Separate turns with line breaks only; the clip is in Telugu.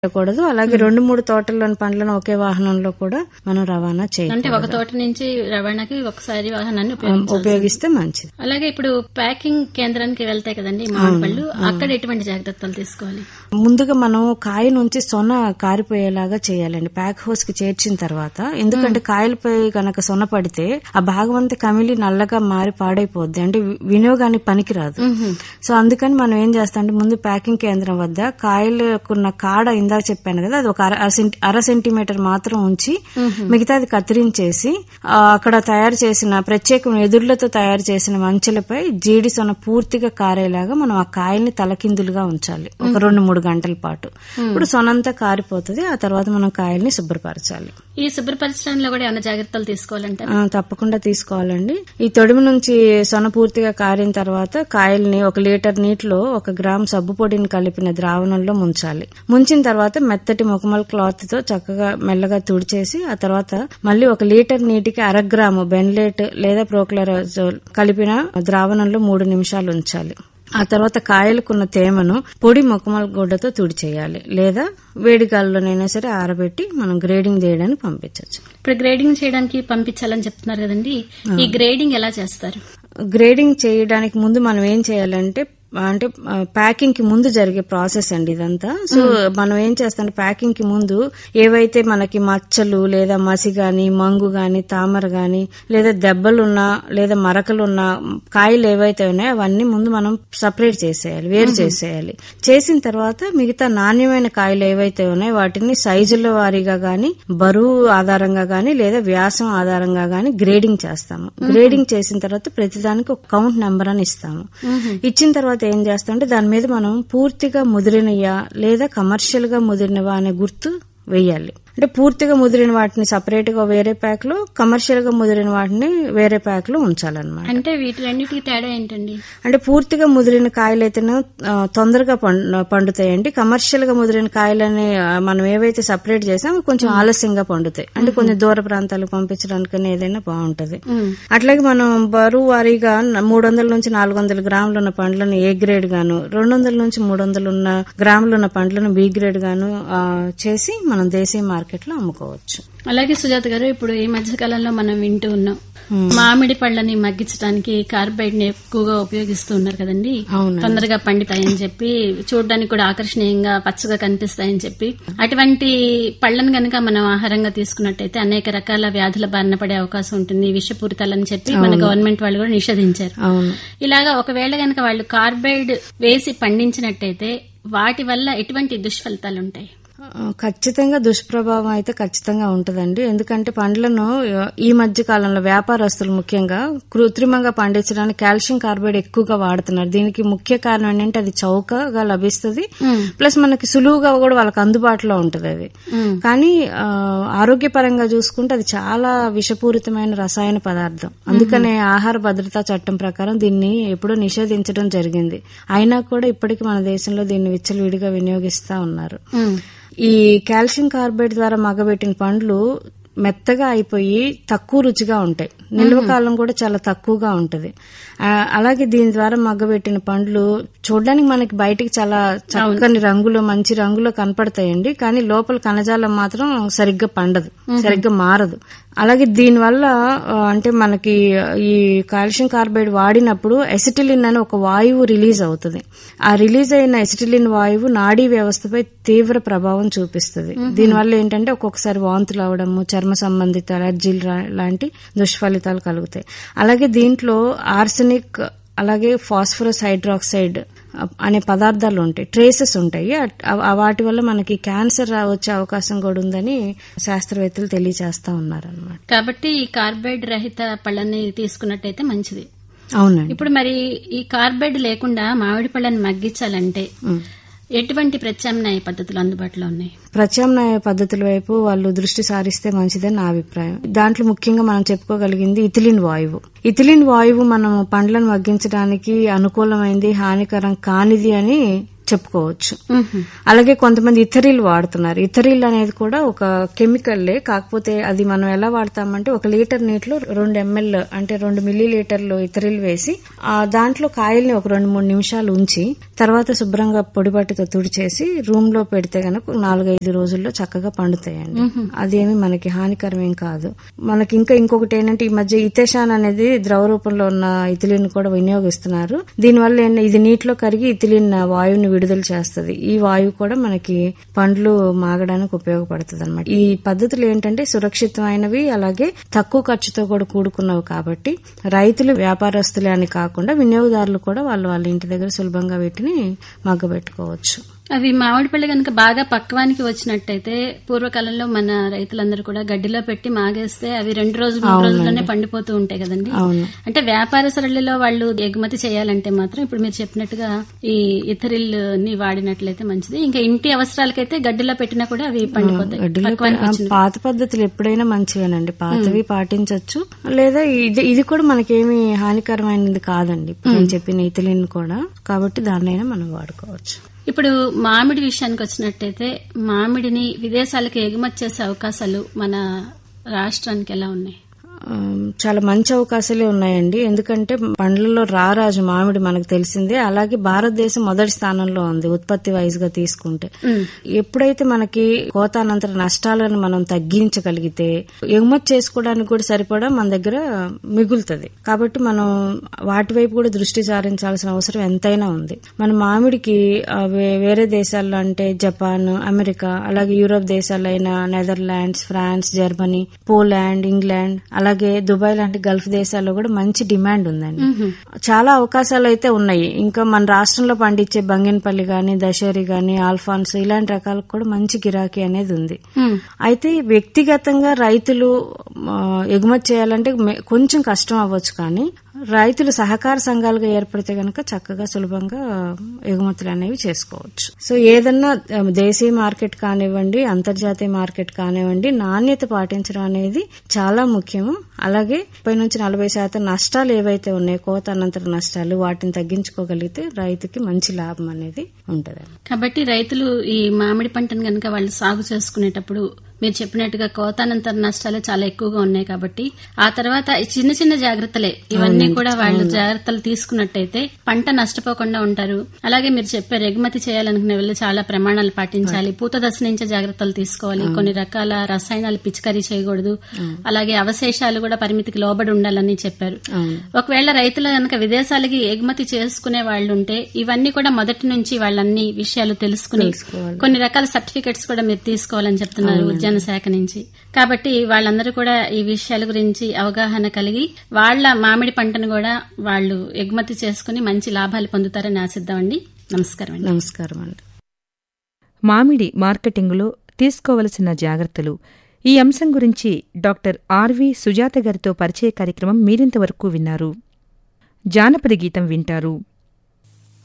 చేయకూడదు అలాగే రెండు మూడు తోటల్లోని పండ్లను ఒకే వాహనంలో కూడా మనం రవాణా
అంటే
చేయాలి
ఒక తోట నుంచి రవాణాకి ఒకసారి వాహనాన్ని ఉపయోగించాలి
ఉపయోగిస్తే మంచిది
అలాగే ఇప్పుడు ప్యాకింగ్ కేంద్రానికి వెళ్తాయి కదండి మామిడి పళ్ళు అక్కడ ఎటువంటి జాగ్రత్తలు తీసుకోవాలి
ముందుగా మనం కాయ నుంచి సొన కారిపోయేలాగా చేయాలండి ప్యాక్ హౌస్ కి చేర్చిన తర్వాత ఎందుకంటే కాయలపై గనక సొన పడితే ఆ భాగం అంతా కమిలి నల్లగా మారి పాడైపోద్ది అంటే వి- వినియోగానికి పనికిరాదు సో అందుకని మనం ఏం చేస్తాం అంటే ముందు ప్యాకింగ్ కేంద్రం వద్ద కాయలకున్న కాడ ఇందాక చెప్పాను కదా అది ఒక అర- అర సెంటి- అర సెంటీమీటర్ మాత్రం ఉంచి మిగతాది కత్తిరించేసి ఆ, అక్కడ తయారు చేసిన ప్రత్యేకమైన ఎదుర్లతో తయారు చేసిన మంచెలపై జీడి సొన పూర్తిగా కారేలాగా మనం ఆ కాయల్ని తలకిందులుగా ఉంచాలి ఒక రెండు మూడు గంటల పాటు ఇప్పుడు సొనంతా కారిపోతుంది ఆ తర్వాత మనం కాయల్ని శుభ్రపరచాలి
ఈ శుభ్రపరచడంలో కూడా ఏమైనా జాగ్రత్తలు తీసుకోవాలంటే
ఆ, తప్పకుండా తీసుకోవాలండి ఈ తొడిమి నుంచి సొన పూర్తిగా కారిన తర్వాత కాయల్ని ఒక లీటర్ నీటిలో ఒక గ్రామ్ సబ్బు పొడిని కలిపిన ద్రావణంలో ముంచాలి ముంచిన తర్వాత మెత్తటి ముఖమల్ క్లాత్ తో చక్కగా మెల్లగా తుడిచేసి ఆ తర్వాత మళ్ళీ ఒక లీటర్ నీటికి అర గ్రాము బెన్లేట్ లేదా ప్రోక్లరాజోల్ కలిపిన ద్రావణంలో మూడు నిమిషాలు ఉంచాలి ఆ తర్వాత కాయలకున్న తేమను పొడి మొక్కమల గుడ్డతో తుడిచేయాలి లేదా వేడి గాలిలోనైనా సరే ఆరబెట్టి మనం గ్రేడింగ్ చేయడానికి పంపించవచ్చు
ఇప్పుడు గ్రేడింగ్ చేయడానికి పంపించాలని చెప్తున్నారు కదండి ఈ గ్రేడింగ్ ఎలా చేస్తారు
గ్రేడింగ్ చేయడానికి ముందు మనం ఏం చేయాలంటే అంటే ప్యాకింగ్ కి ముందు జరిగే ప్రాసెస్ అండి ఇదంతా సో మనం ఏం చేస్తాం ప్యాకింగ్ కి ముందు ఏవైతే మనకి మచ్చలు లేదా మసి గాని మంగు గాని తామర గాని లేదా దెబ్బలున్నా లేదా మరకలున్నా కాయలు ఏవైతే ఉన్నాయో అవన్నీ ముందు మనం సపరేట్ చేసేయాలి వేరు చేసేయాలి చేసిన తర్వాత మిగతా నాణ్యమైన కాయలు ఏవైతే ఉన్నాయో వాటిని సైజుల వారీగా గాని బరువు ఆధారంగా గాని లేదా వ్యాసం ఆధారంగా గాని గ్రేడింగ్ చేస్తాము గ్రేడింగ్ చేసిన తర్వాత ప్రతిదానికి ఒక కౌంట్ నెంబర్ అని ఇస్తాము ఇచ్చిన తర్వాత ఏం చేస్తామంటే దాని మీద మనం పూర్తిగా ముదిరినయా లేదా కమర్షియల్ గా ముదిరినవా అనే గుర్తు వేయాలి అంటే పూర్తిగా ముదిరిన వాటిని సపరేట్ గా వేరే ప్యాక్ లో కమర్షియల్ గా ముదిరిన వాటిని వేరే ప్యాక్ లో ఉంచాలన్నమాట
అంటే వీటిలన్నిటికీ తేడా ఏంటండి
అంటే పూర్తిగా ముదిరిన కాయలు అయితేనే ఆ, తొందరగా పం- పండుతాయండి కమర్షియల్ గా ముదిరిన కాయలని ఆ, మనం ఏవైతే సపరేట్ చేసామో కొంచెం ఆలస్యంగా పండుతాయి అంటే కొంచెం దూర ప్రాంతాలకు పంపించడానికి ఏదైనా బాగుంటది అట్లాగే మనం బరువు వారీగా మూడు వందల నుంచి నాలుగు వందల గ్రాములు ఉన్న పండ్లను ఏ గ్రేడ్ గాను రెండు వందల నుంచి మూడు వందలు ఉన్న గ్రాములు ఉన్న పండ్లను బి గ్రేడ్ గాను ఆ, చేసి మనం దేశీయ మార్కెట్ లో అమ్ముకోవచ్చు
అలాగే సుజాత గారు ఇప్పుడు ఈ మధ్య కాలంలో మనం వింటూ ఉన్నాం మామిడి పళ్ళని మగ్గించడానికి కార్బైడ్ ని ఎక్కువగా ఉపయోగిస్తూ ఉన్నారు కదండి
అవునండి.
తొందరగా పండుతాయని చెప్పి చూడడానికి కూడా ఆకర్షణీయంగా పచ్చగా కనిపిస్తాయని చెప్పి అటువంటి పళ్ళను గనక మనం ఆహారంగా తీసుకున్నట్టయితే అనేక రకాల వ్యాధుల బారిన పడే అవకాశం ఉంటుంది విషపూరితాలని చెప్పి మన గవర్నమెంట్ వాళ్ళు కూడా నిషేధించారు
అవును
ఇలాగా ఒకవేళ గనక వాళ్ళు కార్బైడ్ వేసి పండించినట్టయితే వాటి వల్ల ఎటువంటి దుష్ఫలితాలు ఉంటాయి
ఆ, ఖచ్చితంగా దుష్ప్రభావం అయితే ఖచ్చితంగా ఉంటుందండి ఎందుకంటే పండ్లను ఆ, ఈ మధ్య కాలంలో వ్యాపారస్తులు ముఖ్యంగా కృత్రిమంగా పండించడానికి కాల్షియం కార్బైడ్ ఎక్కువగా వాడుతున్నారు దీనికి ముఖ్య కారణం ఏంటంటే అది చౌకగా లభిస్తుంది ప్లస్ మనకి సులువుగా కూడా వాళ్ళకి అందుబాటులో ఉంటుంది అది కానీ ఆ, ఆరోగ్యపరంగా చూసుకుంటే అది చాలా విషపూరితమైన రసాయన పదార్థం అందుకనే ఆహార భద్రతా చట్టం ప్రకారం దీన్ని ఎప్పుడో నిషేధించడం జరిగింది అయినా కూడా ఇప్పటికీ మన దేశంలో దీన్ని విచ్చలవిడిగా వినియోగిస్తా ఉన్నారు ఈ కాల్షియం కార్బైడ్ ద్వారా మగ్గబెట్టిన పండ్లు మెత్తగా అయిపోయి తక్కువ రుచిగా ఉంటాయి నిల్వ కాలం కూడా చాలా తక్కువగా ఉంటది ఆ, అలాగే దీని ద్వారా మగ్గబెట్టిన పండ్లు చూడడానికి మనకి బయటికి చాలా చక్కని రంగులో మంచి రంగులో కనపడతాయండి కానీ లోపల కణజాలం మాత్రం సరిగ్గా పండదు సరిగ్గా మారదు అలాగే దీనివల్ల ఆ, అంటే మనకి ఈ కాల్షియం కార్బైడ్ వాడినప్పుడు ఎసిటిలిన్ అని ఒక వాయువు రిలీజ్ అవుతుంది ఆ రిలీజ్ అయిన ఎసిటిలిన్ వాయువు నాడీ వ్యవస్థపై తీవ్ర ప్రభావం చూపిస్తుంది దీనివల్ల ఏంటంటే ఒక్కొక్కసారి వాంతులు అవడము చర్మ సంబంధిత అలర్జీలు రా- లాంటి దుష్ఫలితాలు కలుగుతాయి అలాగే దీంట్లో ఆర్సెనిక్ అలాగే ఫాస్ఫరస్ హైడ్రాక్సైడ్ అనే పదార్థాలు ఉంటాయి ట్రేసెస్ ఉంటాయి అట్- ఆ- వాటి వల్ల మనకి క్యాన్సర్ రా- వచ్చే అవకాశం కూడా ఉందని శాస్త్రవేత్తలు తెలియజేస్తా ఉన్నారనమాట
కాబట్టి ఈ కార్బైడ్ రహిత పళ్ళని తీసుకున్నట్టయితే మంచిది
అవునండి
ఇప్పుడు మరి ఈ కార్బైడ్ లేకుండా మామిడి పళ్ళని మగ్గించాలంటే ఎటువంటి ప్రత్యామ్నాయ పద్ధతులు అందుబాటులో ఉన్నాయి
ప్రత్యామ్నాయ పద్ధతుల వైపు వాళ్ళు దృష్టి సారిస్తే మంచిదని నా అభిప్రాయం దాంట్లో ముఖ్యంగా మనం చెప్పుకోగలిగింది ఇథిలిన్ వాయువు ఇథిలిన్ వాయువు మనం పండ్లను మగ్గించడానికి అనుకూలమైంది హానికరం కానిది అని చెప్పుకోవచ్చు
మ్మ్.
అలాగే కొంతమంది ఇథరిల్ వాడుతున్నారు ఇథరిల్ అనేది కూడా ఒక కెమికల్లే కాకపోతే అది మనం ఎలా వాడతామంటే ఒక లీటర్ నీటిలో రెండు ఎంఎల్ అంటే రెండు మిల్లీ లీటర్లు ఇథరిల్ వేసి ఆ దాంట్లో కాయల్ని ఒక రెండు మూడు నిమిషాలు ఉంచి తర్వాత శుభ్రంగా పొడిబట్టితో తుడిచేసి రూమ్ లో పెడితే గనక నాలుగైదు రోజుల్లో చక్కగా పండుతాయండి అదేమి మనకి హానికరమేం కాదు మనకి ఇంకా ఇంకొకటి ఏంటంటే ఈ మధ్య ఇథేషాన్ అనేది ద్రవ రూపంలో ఉన్న ఇథిలిన్ కూడా వినియోగిస్తున్నారు దీనివల్ల ఏంటి- ఇది నీటిలో కరిగి ఇథిలిన్ వాయువుని విడుదల చేస్తుంది ఈ వాయువు కూడా మనకి పండ్లు మాగడానికి ఉపయోగపడుతుంది అనమాట ఈ పద్ధతులు ఏంటంటే సురక్షితమైనవి అలాగే తక్కువ ఖర్చుతో కూడా కూడుకున్నవి కాబట్టి రైతులు వ్యాపారస్తులే అని కాకుండా వినియోగదారులు కూడా వాళ్ళు వాళ్ళ ఇంటి దగ్గర సులభంగా వీటిని మగ్గబెట్టుకోవచ్చు
అవి మామిడి పళ్ళు కనుక బాగా పక్వానికి వచ్చినట్టయితే పూర్వకాలంలో మన రైతులందరూ కూడా గడ్డిలో పెట్టి మాగేస్తే అవి రెండు రోజులు మూడు రోజుల్లోనే పండిపోతూ ఉంటాయి కదండి
అవును
అంటే వ్యాపార సరళిలో వాళ్ళు ఎగుమతి చేయాలంటే మాత్రం ఇప్పుడు మీరు చెప్పినట్టుగా ఈ ఇథరిల్ ని వాడినట్లయితే మంచిది ఇంకా ఇంటి అవసరాలకైతే గడ్డిలో పెట్టినా కూడా అవి పండిపోతాయి
గడ్డిలో
పక్వానికి
ఆ
వచ్చిన
పాత పద్ధతులు ఎప్పుడైనా మంచివేనండి పాతవి పాటించవచ్చు లేదా ఇది ఇది కూడా మనకేమి హానికరమైనది కాదండి ఇప్పుడు నేను చెప్పిన ఇథిలిన్ కూడా కాబట్టి దాన్నైనా మనం వాడుకోవచ్చు
ఇప్పుడు మామిడి విషయానికి వచ్చినట్టయితే మామిడిని విదేశాలకు ఎగుమతి చేసే అవకాశాలు మన రాష్ట్రానికి ఎలా ఉన్నాయి
ఆ, చాలా మంచి అవకాశాలే ఉన్నాయండి ఎందుకంటే పండ్లలో రారాజు మామిడి మనకు తెలిసిందే అలాగే భారతదేశం మొదటి స్థానంలో ఉంది ఉత్పత్తి వైజ్ గా తీసుకుంటే ఎప్పుడైతే మనకి కోతానంతర నష్టాలను మనం తగ్గించగలిగితే ఎగుమతి చేసుకోవడానికి కూడా సరిపడా మన దగ్గర మిగులుతుంది కాబట్టి మనం వాటి వైపు కూడా దృష్టి సారించాల్సిన అవసరం ఎంతైనా ఉంది మన మామిడికి ఆ, వే- వేరే దేశాల్లో అంటే జపాన్ అమెరికా అలాగే యూరోప్ దేశాలైన Netherlands France Germany Poland England అలాగే దుబాయ్ లాంటి గల్ఫ్ దేశాల్లో కూడా మంచి డిమాండ్ ఉందండి చాలా అవకాశాలు అయితే ఉన్నాయి ఇంకా మన రాష్ట్రంలో పండించే బంగినపల్లి గాని దశేరి గాని ఆల్ఫాన్స్ ఇలాంటి రకాలకు కూడా మంచి గిరాకీ అనేది ఉంది
మ్మ్.
అయితే వ్యక్తిగతంగా రైతులు ఆ, ఎగుమతి చేయాలంటే మె- కొంచెం కష్టం అవ్వచ్చు కానీ రైతులు సహకార సంఘాలుగా ఏర్పడితే గనక చక్కగా సులభంగా ఎగుమతులు అనేవి చేసుకోవచ్చు సో ఏదన్నా ఆ, దేశీయ మార్కెట్ కానివ్వండి అంతర్జాతీయ మార్కెట్ కానివ్వండి నాణ్యత పాటించడం అనేది చాలా ముఖ్యము అలాగే ముప్పై నుంచి నలభై శాతం నష్టాలు ఏవైతే ఉన్నాయో కోత అనంతర నష్టాలు వాటిని తగ్గించుకోగలిగితే రైతుకి మంచి లాభం అనేది ఉంటది
కాబట్టి రైతులు ఈ మామిడి పంటను గనక వాళ్ళు సాగు చేసుకునేటప్పుడు మీరు చెప్పినట్టుగా కోతానంతర నష్టాలు చాలా ఎక్కువగా ఉన్నాయి కాబట్టి ఆ తర్వాత ఈ చిన్న చిన్న జాగ్రత్తలే ఇవన్నీ కూడా వాళ్ళు జాగ్రత్తలు తీసుకున్నట్టయితే పంట నష్టపోకుండా ఉంటారు అలాగే మీరు చెప్పారు ఎగుమతి చేయాలనుకునే వాళ్ళు చాలా ప్రమాణాలు పాటించాలి పూత దశ నుంచే జాగ్రత్తలు తీసుకోవాలి కొన్ని రకాల రసాయనాలు పిచికారీ చేయకూడదు అలాగే అవశేషాలు కూడా పరిమితికి లోబడి ఉండాలని చెప్పారు
అవును
ఒకవేళ రైతులు కనుక విదేశాలకి ఎగుమతి చేసుకునే వాళ్ళు ఉంటే ఇవన్నీ కూడా మొదటి నుంచి వాళ్ళన్ని విషయాలు తెలుసుకుని
తెలుసుకోవాలి.
కొన్ని రకాల సర్టిఫికెట్స్ కూడా మీరు తీసుకోవాలని చెప్తున్నారు ఉద్యాన శాఖ నుంచి కాబట్టి వాళ్ళందరూ కూడా ఈ విషయాల గురించి అవగాహన కలిగి వాళ్ళ మామిడి పంటను కూడా వాళ్ళు ఎగుమతి చేసుకుని మంచి లాభాలు పొందుతారని ఆశిద్దామండి నమస్కారం అండి
నమస్కారం అండి
మామిడి మార్కెటింగులో తీసుకోవలసిన జాగ్రత్తలు ఈ అంశం గురించి డాక్టర్ ఆర్వి సుజాత గారితో పరిచయ కార్యక్రమం మీరింతవరకు విన్నారు జానపద గీతం వింటారు